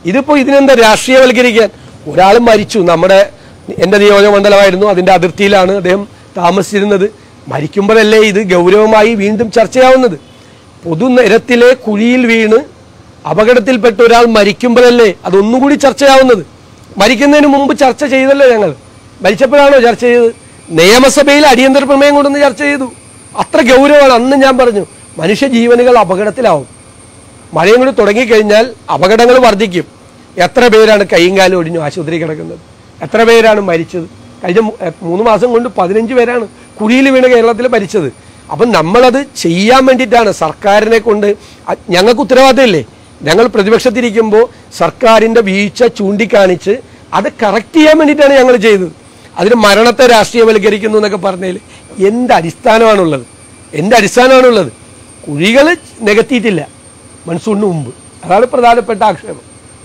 ഇതിപ്പോ ഇതിനെന്താ രാഷ്ട്രീയവൽക്കരിക്കാൻ ഒരാൾ മരിച്ചു നമ്മുടെ എന്റെ നിയോജകമണ്ഡലമായിരുന്നു അതിന്റെ അതിർത്തിയിലാണ് അദ്ദേഹം താമസിച്ചിരുന്നത് മരിക്കുമ്പോഴല്ലേ ഇത് ഗൗരവമായി വീണ്ടും ചർച്ചയാവുന്നത് പൊതുനിരത്തിലെ കുഴിയിൽ വീണ് അപകടത്തിൽപ്പെട്ട ഒരാൾ മരിക്കുമ്പോഴല്ലേ അതൊന്നുകൂടി ചർച്ചയാവുന്നത് മരിക്കുന്നതിന് മുമ്പ് ചർച്ച ചെയ്തല്ലോ ഞങ്ങൾ മരിച്ചപ്പോഴാണോ ചർച്ച ചെയ്തത് നിയമസഭയിൽ അടിയന്തര പ്രമേയം കൊണ്ടുവന്ന് ചർച്ച ചെയ്തു അത്ര ഗൗരവമാണ് അന്ന് ഞാൻ പറഞ്ഞു മനുഷ്യ ജീവനുകൾ അപകടത്തിലാവും മഴയും കൂടി തുടങ്ങിക്കഴിഞ്ഞാൽ അപകടങ്ങൾ വർദ്ധിക്കും എത്ര പേരാണ് കൈയും കാലും ഒടിഞ്ഞു ആശുപത്രി കിടക്കുന്നത് എത്ര പേരാണ് മരിച്ചത് കഴിഞ്ഞ മൂ- എ, മൂന്ന് മാസം കൊണ്ട് പതിനഞ്ച് പേരാണ് കുഴിയിൽ വീണ് കേരളത്തിൽ മരിച്ചത് അപ്പം നമ്മളത് ചെയ്യാൻ വേണ്ടിയിട്ടാണ് സർക്കാരിനെ കൊണ്ട് അ- ഞങ്ങൾക്ക് ഉത്തരവാദിത്തമില്ലേ ഞങ്ങൾ പ്രതിപക്ഷത്തിരിക്കുമ്പോൾ സർക്കാരിൻ്റെ വീഴ്ച ചൂണ്ടിക്കാണിച്ച് അത് കറക്റ്റ് ചെയ്യാൻ വേണ്ടിയിട്ടാണ് ഞങ്ങൾ ചെയ്തത് അതിന് മരണത്തെ രാഷ്ട്രീയവൽക്കരിക്കുന്നു എന്നൊക്കെ പറഞ്ഞതിൽ എന്ത് അടിസ്ഥാനമാണുള്ളത് എന്ത് അടിസ്ഥാനമാണുള്ളത് കുഴികൾ നികത്തിയിട്ടില്ല മൺസൂണിന് മുമ്പ് അതാണ് പ്രധാനപ്പെട്ട ആക്ഷേപം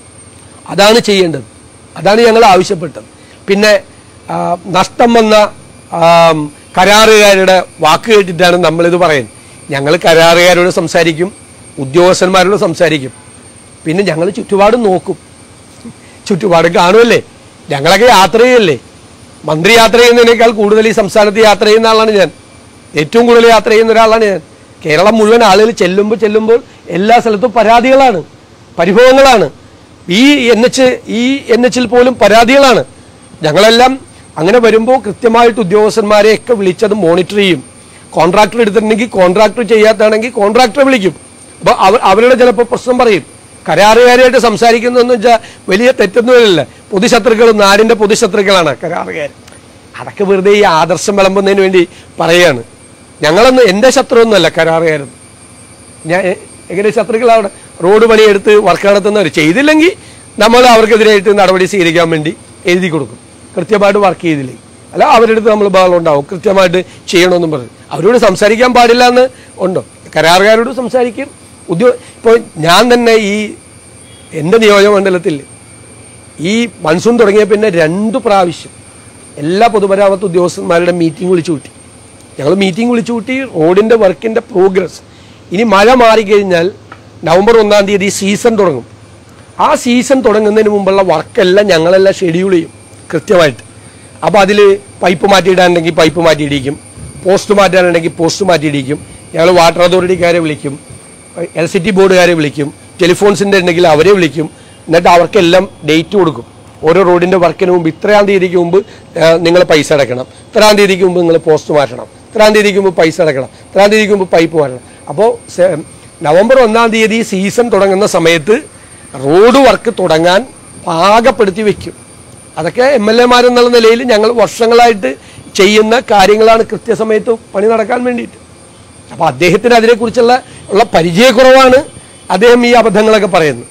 അതാണ് ചെയ്യേണ്ടത് അതാണ് ഞങ്ങൾ ആവശ്യപ്പെട്ടത് പിന്നെ ആ, നഷ്ടം വന്ന ആ, കരാറുകാരുടെ വാക്ക് കേട്ടിട്ടാണ് നമ്മളിത് പറയുന്നത് ഞങ്ങൾ കരാറുകാരോട് സംസാരിക്കും ഉദ്യോഗസ്ഥന്മാരോട് സംസാരിക്കും പിന്നെ ഞങ്ങൾ ചുറ്റുപാട് നോക്കും ചുറ്റുപാട് കാണുമല്ലേ ഞങ്ങളൊക്കെ യാത്ര ചെയ്യല്ലേ മന്ത്രി യാത്ര ചെയ്യുന്നതിനേക്കാൾ കൂടുതൽ ഈ സംസ്ഥാനത്ത് യാത്ര ചെയ്യുന്ന ആളാണ് ഞാൻ ഏറ്റവും കൂടുതൽ യാത്ര ചെയ്യുന്ന ഒരാളാണ് ഞാൻ കേരളം മുഴുവൻ ആളുകൾ ചെല്ലുമ്പോൾ ചെല്ലുമ്പോൾ എല്ലാ സ്ഥലത്തും പരാതികളാണ് പരിഭവങ്ങളാണ് ഈ എൻ എച്ച് ഈ എൻ എച്ചിൽ പോലും പരാതികളാണ് ഞങ്ങളെല്ലാം അങ്ങനെ വരുമ്പോൾ കൃത്യമായിട്ട് ഉദ്യോഗസ്ഥന്മാരെയൊക്കെ വിളിച്ചത് മോണിറ്റർ ചെയ്യും കോൺട്രാക്ടർ എടുത്തിട്ടുണ്ടെങ്കിൽ കോൺട്രാക്ടർ ചെയ്യാത്താണെങ്കിൽ കോൺട്രാക്ടറെ വിളിക്കും അപ്പോൾ അവർ അവരുടെ ചിലപ്പോൾ പ്രശ്നം പറയും കരാറുകാരായിട്ട് സംസാരിക്കുന്നതെന്ന് വെച്ചാൽ വലിയ തെറ്റൊന്നുമില്ല പൊതുശത്രുക്കൾ നാടിന്റെ പൊതുശത്രുക്കളാണ് കരാറുകാർ അതൊക്കെ വെറുതെ ഈ ആദർശം വിളമ്പുന്നതിന് വേണ്ടി പറയാണ് ഞങ്ങളൊന്നും എൻ്റെ ശത്രുവൊന്നുമല്ല കരാറുകാരൊന്നും ഞാൻ എ- എങ്ങനെ ശത്രുക്കളാണ് റോഡ് പണിയെടുത്ത് വർക്ക് നടത്തുന്നവർ ചെയ്തില്ലെങ്കിൽ നമ്മൾ അവർക്കെതിരായിട്ട് നടപടി സ്വീകരിക്കാൻ വേണ്ടി എഴുതി കൊടുക്കും കൃത്യമായിട്ട് വർക്ക് ചെയ്തില്ലെങ്കിൽ അല്ല അവരുടെ അടുത്ത് നമ്മൾ ബഹളം ഉണ്ടാവും കൃത്യമായിട്ട് ചെയ്യണമെന്നും പറഞ്ഞു അവരോട് സംസാരിക്കാൻ പാടില്ല എന്ന് ഉണ്ടോ കരാറുകാരോട് സംസാരിക്കും ഉദ്യോഗ ഇപ്പോൾ ഞാൻ തന്നെ ഈ എൻ്റെ നിയോജകമണ്ഡലത്തിൽ ഈ മൺസൂൺ തുടങ്ങിയ പിന്നെ രണ്ട് പ്രാവശ്യം എല്ലാ പൊതുമരാമത്ത് ഉദ്യോഗസ്ഥന്മാരുടെ മീറ്റിംഗ് വിളിച്ചു കൂട്ടി ഞങ്ങൾ മീറ്റിംഗ് വിളിച്ചു കൂട്ടി റോഡിൻ്റെ വർക്കിൻ്റെ പ്രോഗ്രസ് ഇനി മഴ മാറിക്കഴിഞ്ഞാൽ നവംബർ ഒന്നാം തീയതി സീസൺ തുടങ്ങും ആ സീസൺ തുടങ്ങുന്നതിന് മുമ്പുള്ള വർക്കെല്ലാം ഞങ്ങളെല്ലാം ഷെഡ്യൂൾ ചെയ്യും കൃത്യമായിട്ട് അപ്പോൾ അതിൽ പൈപ്പ് മാറ്റിയിടാനുണ്ടെങ്കിൽ പൈപ്പ് മാറ്റിയിടിക്കും പോസ്റ്റ് മാറ്റാനുണ്ടെങ്കിൽ പോസ്റ്റ് മാറ്റിയിടിക്കും ഞങ്ങൾ വാട്ടർ അതോറിറ്റിക്കാരെ വിളിക്കും എൽ സി ടി ബോർഡുകാരെ വിളിക്കും ടെലിഫോൺസിൻ്റെ ഉണ്ടെങ്കിൽ അവരെ വിളിക്കും എന്നിട്ട് അവർക്കെല്ലാം ഡേറ്റ് കൊടുക്കും ഓരോ റോഡിൻ്റെ വർക്കിന് മുമ്പ് ഇത്രയാം തീയതിക്ക് മുമ്പ് നിങ്ങൾ പൈസ അടയ്ക്കണം ഇത്രാം തീയതിക്ക് മുമ്പ് നിങ്ങൾ പോസ്റ്റ് മാറ്റണം ഇത്രാം തീയതിക്ക് മുമ്പ് പൈസ അടയ്ക്കണം ഇത്രാം തീയതിക്ക് മുമ്പ് പൈപ്പ് മാറ്റണം അപ്പോൾ നവംബർ ഒന്നാം തീയതി സീസൺ തുടങ്ങുന്ന സമയത്ത് റോഡ് വർക്ക് തുടങ്ങാൻ പാകപ്പെടുത്തി വെക്കും അതൊക്കെ എം എൽ എമാരെന്നുള്ള നിലയിൽ ഞങ്ങൾ വർഷങ്ങളായിട്ട് ചെയ്യുന്ന കാര്യങ്ങളാണ് കൃത്യസമയത്ത് പണി നടക്കാൻ വേണ്ടിയിട്ട് അപ്പോൾ അദ്ദേഹത്തിന് അതിനെക്കുറിച്ചുള്ള ഉള്ള പരിചയക്കുറവാണ് അദ്ദേഹം ഈ അബദ്ധങ്ങളൊക്കെ പറയുന്നത്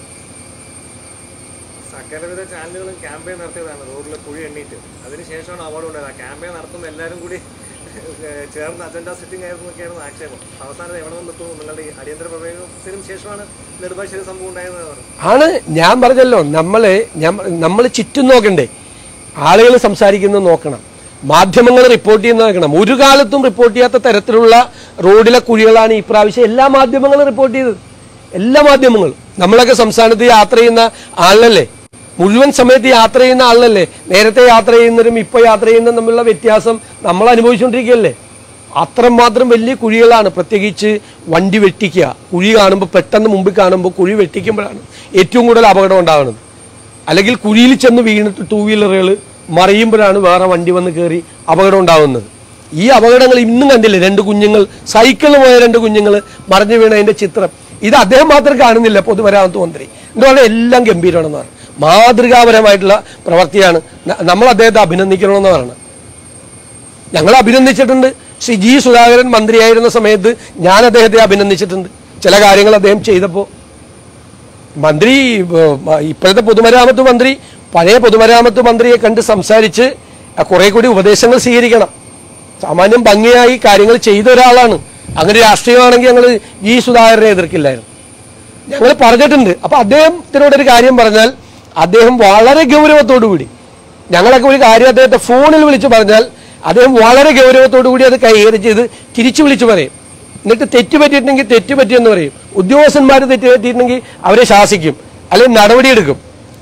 സകലവിധ ചാനലുകളും ക്യാമ്പയിൻ നടത്തിയതാണ് റോഡിൽ കുഴി എണ്ണീറ്റ് അതിനുശേഷമാണ് അവാർഡ് ഉണ്ടായത് ആ ക്യാമ്പയിൻ നടത്തുമ്പോൾ എല്ലാവരും കൂടി ഏഹ്, ചേർന്ന് അജണ്ട സിറ്റിംഗ് ആയിരുന്നു എന്നൊക്കെയായിരുന്നു ആക്ഷേപം അവസാനം എവിടെ നിന്ന് എത്തും നിങ്ങളുടെ ഈ അടിയന്തര പ്രമേയത്തിനും ശേഷമാണ് നെടുമ്പാശ്ശേരി സംഭവം ഉണ്ടായെന്ന് പറഞ്ഞു ആണ് ഞാൻ പറഞ്ഞല്ലോ നമ്മളെ നമ്മൾ ചുറ്റും നോക്കണ്ടേ ആളുകൾ സംസാരിക്കുന്നത് നോക്കണം മാധ്യമങ്ങൾ റിപ്പോർട്ട് ചെയ്യുന്നത് നോക്കണം ഒരു കാലത്തും റിപ്പോർട്ട് ചെയ്യാത്ത തരത്തിലുള്ള റോഡിലെ കുഴികളാണ് ഈ പ്രാവശ്യം എല്ലാ മാധ്യമങ്ങളും റിപ്പോർട്ട് ചെയ്തത് എല്ലാ മാധ്യമങ്ങളും നമ്മളൊക്കെ സംസ്ഥാനത്ത് യാത്ര ചെയ്യുന്ന ആളല്ലേ മുഴുവൻ സമയത്ത് യാത്ര ചെയ്യുന്ന ആളല്ലേ നേരത്തെ യാത്ര ചെയ്യുന്നവരും ഇപ്പോൾ യാത്ര ചെയ്യുന്നതും തമ്മിലുള്ള വ്യത്യാസം നമ്മൾ അനുഭവിച്ചുകൊണ്ടിരിക്കുകയല്ലേ അത്രമാത്രം വലിയ കുഴികളാണ് പ്രത്യേകിച്ച് വണ്ടി വെട്ടിക്കുക കുഴി കാണുമ്പോൾ പെട്ടെന്ന് മുമ്പിൽ കാണുമ്പോൾ കുഴി വെട്ടിക്കുമ്പോഴാണ് ഏറ്റവും കൂടുതൽ അപകടം ഉണ്ടാകുന്നത് അല്ലെങ്കിൽ കുഴിയിൽ ചെന്ന് വീണിട്ട് ടൂ വീലറുകൾ മറിയുമ്പോഴാണ് വേറെ വണ്ടി വന്ന് കയറി അപകടം ഉണ്ടാകുന്നത് ഈ അപകടങ്ങൾ ഇന്നും കണ്ടില്ലേ രണ്ട് കുഞ്ഞുങ്ങൾ സൈക്കിളിൽ പോയ രണ്ട് കുഞ്ഞുങ്ങൾ മറിഞ്ഞു വീണതിന്റെ ചിത്രം ഇത് അദ്ദേഹം മാത്രം കാണുന്നില്ല പൊതുമരാമത്ത് മന്ത്രി എന്തുകൊണ്ട് എല്ലാം ഗംഭീരമാണെന്ന് പറഞ്ഞു മാതൃകാപരമായിട്ടുള്ള പ്രവൃത്തിയാണ് ന- നമ്മൾ അദ്ദേഹത്തെ അഭിനന്ദിക്കണമെന്ന് പറയുന്നത് ഞങ്ങൾ അഭിനന്ദിച്ചിട്ടുണ്ട് ശ്രീ ജി സുധാകരൻ മന്ത്രിയായിരുന്ന സമയത്ത് ഞാൻ അദ്ദേഹത്തെ അഭിനന്ദിച്ചിട്ടുണ്ട് ചില കാര്യങ്ങൾ അദ്ദേഹം ചെയ്തപ്പോൾ മന്ത്രി ഏർ, മ- ഇപ്പോഴത്തെ പൊതുമരാമത്ത് മന്ത്രി പഴയ പൊതുമരാമത്ത് മന്ത്രിയെ കണ്ട് സംസാരിച്ച് അഹ് കുറെ കൂടി ഉപദേശങ്ങൾ സ്വീകരിക്കണം സാമാന്യം ഭംഗിയായി കാര്യങ്ങൾ ചെയ്ത ഒരാളാണ് അങ്ങനെ രാഷ്ട്രീയമാണെങ്കിൽ ഞങ്ങൾ ജി സുധാകരനെ എതിർക്കില്ലായിരുന്നു ഞങ്ങൾ പറഞ്ഞിട്ടുണ്ട് അപ്പൊ അദ്ദേഹത്തിനോടൊരു കാര്യം പറഞ്ഞാൽ അദ്ദേഹം വളരെ ഗൗരവത്തോടു കൂടി ഞങ്ങളൊക്കെ ഒരു കാര്യം അദ്ദേഹത്തെ ഫോണിൽ വിളിച്ച് പറഞ്ഞാൽ അദ്ദേഹം വളരെ ഗൗരവത്തോടു കൂടി അത് കൈകാര്യം ചെയ്ത് തിരിച്ചു വിളിച്ചു പറയും എന്നിട്ട് തെറ്റ് പറ്റിയിട്ടുണ്ടെങ്കിൽ തെറ്റ് പറ്റിയെന്ന് പറയും ഉദ്യോഗസ്ഥന്മാർ തെറ്റ് പറ്റിയിട്ടുണ്ടെങ്കിൽ അവരെ ശാസിക്കും അല്ലെങ്കിൽ നടപടിയെടുക്കും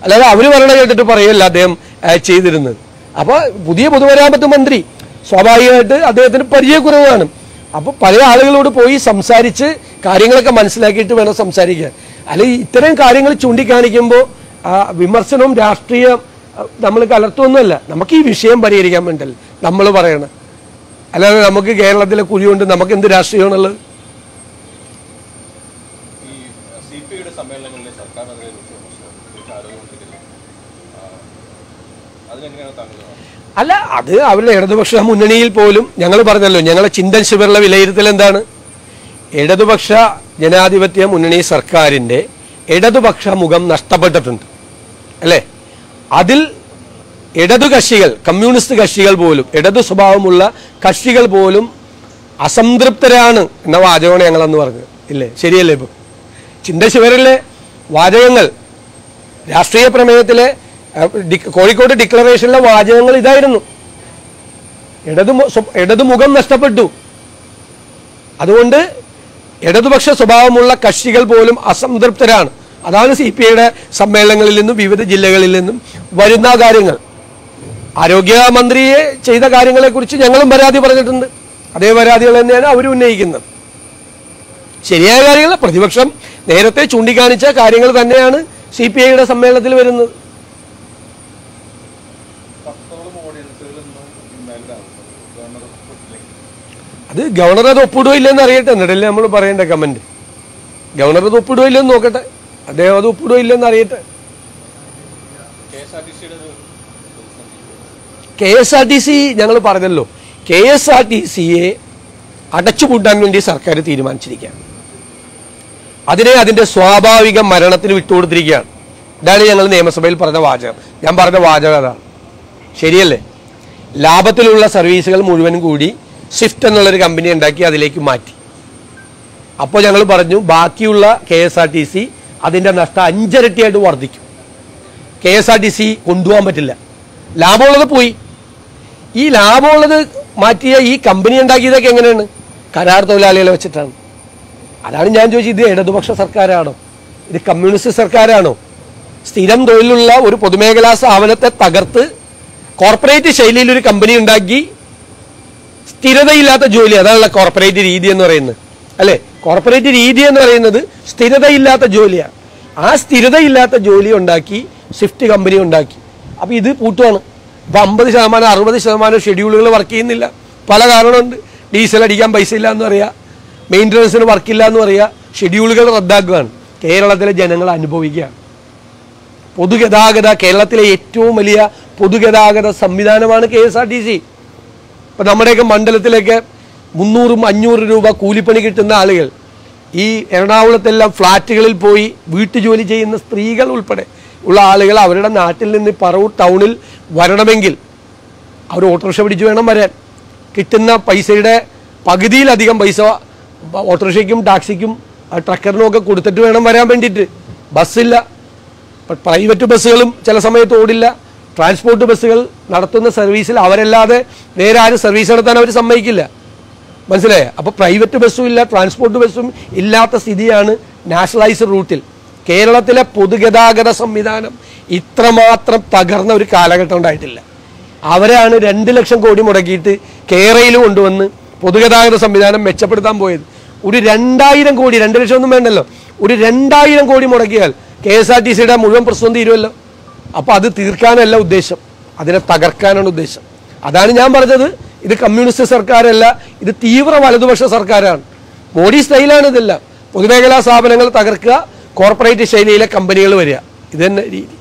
അല്ലാതെ അവര് പറയണ കേട്ടിട്ട് പറയല്ല അദ്ദേഹം ആ, ചെയ്തിരുന്നത് അപ്പൊ പുതിയ പൊതുമരാമത്ത് മന്ത്രി സ്വാഭാവികമായിട്ട് അദ്ദേഹത്തിന് പരിചയക്കുറവാണ് അപ്പൊ പല ആളുകളോട് പോയി സംസാരിച്ച് കാര്യങ്ങളൊക്കെ മനസ്സിലാക്കിയിട്ട് വേണം സംസാരിക്കാൻ അല്ലെങ്കിൽ ഇത്തരം കാര്യങ്ങൾ ചൂണ്ടിക്കാണിക്കുമ്പോൾ വിമർശനവും രാഷ്ട്രീയം നമ്മൾ കലർത്തുമൊന്നുമല്ല നമുക്ക് ഈ വിഷയം പരിഹരിക്കാൻ വേണ്ടല്ല നമ്മൾ പറയണം അല്ലാതെ നമുക്ക് കേരളത്തിലെ കുഴിയുണ്ട് നമുക്ക് എന്ത് രാഷ്ട്രീയമാണുള്ളത് ഈ സി പി ഐയുടെ സമ്മേളനങ്ങളിലെ സർക്കാരിനെതിരെ രൂക്ഷ വിമർശനം തിരിച്ച് ആരോഗ്യമന്ത്രിക്കെതിരെ ആ, അതിനെങ്ങനെയാണ് താങ്കൾ കാണുന്നത്? അല്ല അത് അവരുടെ ഇടതുപക്ഷ മുന്നണിയിൽ പോലും ഞങ്ങൾ പറഞ്ഞല്ലോ ഞങ്ങളെ ചിന്തൻ ശിവറിലെ വിലയിരുത്തൽ എന്താണ് ഇടതുപക്ഷ ജനാധിപത്യ മുന്നണി സർക്കാരിന്റെ ഇടതുപക്ഷ മുഖം നഷ്ടപ്പെട്ടിട്ടുണ്ട് അല്ലേ അതിൽ ഇടതു കക്ഷികൾ കമ്മ്യൂണിസ്റ്റ് കക്ഷികൾ പോലും ഇടതു സ്വഭാവമുള്ള കക്ഷികൾ പോലും അസംതൃപ്തരാണ് എന്ന വാചകമാണ് ഞങ്ങളന്ന് പറഞ്ഞത് ഇല്ലേ ശരിയല്ലേ ഇപ്പം ചിന്തശിവരിലെ വാചകങ്ങൾ രാഷ്ട്രീയ പ്രമേയത്തിലെ അഹ്, ഡി- കോഴിക്കോട് ഡിക്ലറേഷനിലെ വാചകങ്ങൾ ഇതായിരുന്നു ഇടതു മു- സ്വ- ഇടതുമുഖം നഷ്ടപ്പെട്ടു അതുകൊണ്ട് ഇടതുപക്ഷ സ്വഭാവമുള്ള കക്ഷികൾ പോലും അസംതൃപ്തരാണ് അതാണ് സി പി ഐയുടെ സമ്മേളനങ്ങളിൽ നിന്നും വിവിധ ജില്ലകളിൽ നിന്നും വരുന്ന കാര്യങ്ങൾ ആരോഗ്യമന്ത്രിയെ ചെയ്ത കാര്യങ്ങളെക്കുറിച്ച് ഞങ്ങളും പരാതി പറഞ്ഞിട്ടുണ്ട് അതേ പരാതികൾ തന്നെയാണ് അവർ ഉന്നയിക്കുന്നത് ശരിയായ കാര്യങ്ങൾ പ്രതിപക്ഷം നേരത്തെ ചൂണ്ടിക്കാണിച്ച കാര്യങ്ങൾ തന്നെയാണ് സി പി ഐയുടെ സമ്മേളനത്തിൽ വരുന്നത് പത്തോളം ഓഡിയൻസുകൾ ഇന്നും ഇമ്മാൻഡാണ് ഗവർണർ ഒപ്പിട്ടില്ലെങ്കിൽ അത് ഗവർണർ അത് ഒപ്പിടുവോ ഇല്ലെന്ന് അറിയട്ടെ എന്നിട്ടല്ലേ നമ്മൾ പറയേണ്ട കമന്റ് ഗവർണർ അത് ഒപ്പിടുവോ ഇല്ലെന്ന് നോക്കട്ടെ അദ്ദേഹം അത് ഒപ്പിടുവോ ഇല്ലെന്ന് അറിയട്ടെ കെ എസ് ആർ ടി സിയുടെ ഒരു പ്രതിസന്ധി K S R T C ഞങ്ങൾ പറഞ്ഞല്ലോ കെ എസ് ആർ ടി സിയെ അടച്ചുപൂട്ടാൻ വേണ്ടി സർക്കാർ തീരുമാനിച്ചിരിക്കുകയാണ് അതിനെ അതിന്റെ സ്വാഭാവിക മരണത്തിന് വിട്ടുകൊടുത്തിരിക്കുകയാണ് ഇതാണ് ഞങ്ങൾ നിയമസഭയിൽ പറഞ്ഞ വാചകം ഞാൻ പറഞ്ഞ വാചകം അതാണ് ശരിയല്ലേ ലാഭത്തിലുള്ള സർവീസുകൾ മുഴുവനും കൂടി സ്വിഫ്റ്റ് എന്നുള്ളൊരു കമ്പനി ഉണ്ടാക്കി അതിലേക്ക് മാറ്റി അപ്പോൾ ഞങ്ങൾ പറഞ്ഞു ബാക്കിയുള്ള K S R T C അതിൻ്റെ നഷ്ടം അഞ്ചിരട്ടിയായിട്ട് വർദ്ധിക്കും K S R T C കൊണ്ടുപോകാൻ പറ്റില്ല ലാഭമുള്ളത് പോയി ഈ ലാഭമുള്ളത് മാറ്റിയ ഈ കമ്പനി ഉണ്ടാക്കിയതൊക്കെ എങ്ങനെയാണ് കരാർ തൊഴിലാളികളെ വെച്ചിട്ടാണ് അതാണ് ഞാൻ ചോദിച്ചത് ഇത് ഇടതുപക്ഷ സർക്കാരാണോ ഇത് കമ്മ്യൂണിസ്റ്റ് സർക്കാരാണോ സ്ഥിരം തൊഴിലുള്ള ഒരു പൊതുമേഖലാ സ്ഥാപനത്തെ തകർത്ത് കോർപ്പറേറ്റ് ശൈലിയിൽ ഒരു കമ്പനി ഉണ്ടാക്കി സ്ഥിരതയില്ലാത്ത ജോലി അതാണല്ലോ കോർപ്പറേറ്റ് രീതി എന്ന് പറയുന്നത് അല്ലെ കോർപ്പറേറ്റ് രീതി എന്ന് പറയുന്നത് സ്ഥിരതയില്ലാത്ത ജോലിയാണ് ആ സ്ഥിരതയില്ലാത്ത ജോലി ഉണ്ടാക്കി സ്വിഫ്റ്റ് കമ്പനി ഉണ്ടാക്കി അപ്പൊ ഇത് പൂട്ടുവാണ് ഇപ്പൊ അമ്പത് ശതമാനം അറുപത് ശതമാനം ഷെഡ്യൂളുകൾ വർക്ക് ചെയ്യുന്നില്ല പല കാരണമുണ്ട് ഡീസൽ അടിക്കാൻ പൈസ ഇല്ല എന്ന് പറയാ മെയിൻ്റനൻസിന് വർക്കില്ല എന്ന് പറയാ ഷെഡ്യൂളുകൾ റദ്ദാക്കുകയാണ് കേരളത്തിലെ ജനങ്ങൾ അനുഭവിക്കുകയാണ് പൊതുഗതാഗത കേരളത്തിലെ ഏറ്റവും വലിയ പൊതുഗതാഗത സംവിധാനമാണ് K S R T C ഇപ്പൊ നമ്മുടെയൊക്കെ മണ്ഡലത്തിലൊക്കെ മുന്നൂറും അഞ്ഞൂറ് രൂപ കൂലിപ്പണി കിട്ടുന്ന ആളുകൾ ഈ എറണാകുളത്തെല്ലാം ഫ്ലാറ്റുകളിൽ പോയി വീട്ടുജോലി ചെയ്യുന്ന സ്ത്രീകൾ ഉൾപ്പെടെ ഉള്ള ആളുകൾ അവരുടെ നാട്ടിൽ നിന്ന് പറവൂർ ടൗണിൽ വരണമെങ്കിൽ അവർ ഓട്ടോറിക്ഷ പിടിച്ച് വേണം വരാൻ കിട്ടുന്ന പൈസയുടെ പകുതിയിലധികം പൈസ ഓട്ടോറിക്ഷയ്ക്കും ടാക്സിക്കും ആ ട്രക്കറിനും ഒക്കെ കൊടുത്തിട്ട് വേണം വരാൻ വേണ്ടിയിട്ട് ബസ്സില്ല ഇപ്പം പ്രൈവറ്റ് ബസ്സുകളും ചില സമയത്ത് ഓടില്ല ട്രാൻസ്പോർട്ട് ബസ്സുകൾ നടത്തുന്ന സർവീസിൽ അവരല്ലാതെ വേറെ ആരും സർവീസ് നടത്താൻ അവർ സമ്മതിക്കില്ല മനസ്സിലായ അപ്പോൾ പ്രൈവറ്റ് ബസ്സും ഇല്ല ട്രാൻസ്പോർട്ട് ബസ്സും ഇല്ലാത്ത സ്ഥിതിയാണ് നാഷണലൈസ്ഡ് റൂട്ടിൽ കേരളത്തിലെ പൊതുഗതാഗത സംവിധാനം ഇത്രമാത്രം തകർന്ന ഒരു കാലഘട്ടം ഉണ്ടായിട്ടില്ല അവരാണ് രണ്ട് ലക്ഷം കോടി മുടക്കിയിട്ട് കേരളയിൽ കൊണ്ടുവന്ന് പൊതുഗതാഗത സംവിധാനം മെച്ചപ്പെടുത്താൻ പോയത് ഒരു രണ്ടായിരം കോടി രണ്ട് ലക്ഷം ഒന്നും വേണ്ടല്ലോ ഒരു രണ്ടായിരം കോടി മുടക്കിയാൽ കെ എസ് ആർ ടി സിയുടെ മുഴുവൻ പ്രശ്നം തീരുമല്ലോ അപ്പൊ അത് തീർക്കാനല്ല ഉദ്ദേശം അതിനെ തകർക്കാനാണ് ഉദ്ദേശം അതാണ് ഞാൻ പറഞ്ഞത് ഇത് കമ്മ്യൂണിസ്റ്റ് സർക്കാരല്ല ഇത് തീവ്ര വലതുപക്ഷ സർക്കാരാണ് മോഡി സ്റ്റൈലാണ് ഇതെല്ലാം പൊതുമേഖലാ സ്ഥാപനങ്ങൾ തകർക്കുക കോർപ്പറേറ്റ് ശൈലിയിലെ കമ്പനികൾ വരിക ഇത് തന്നെ രീതി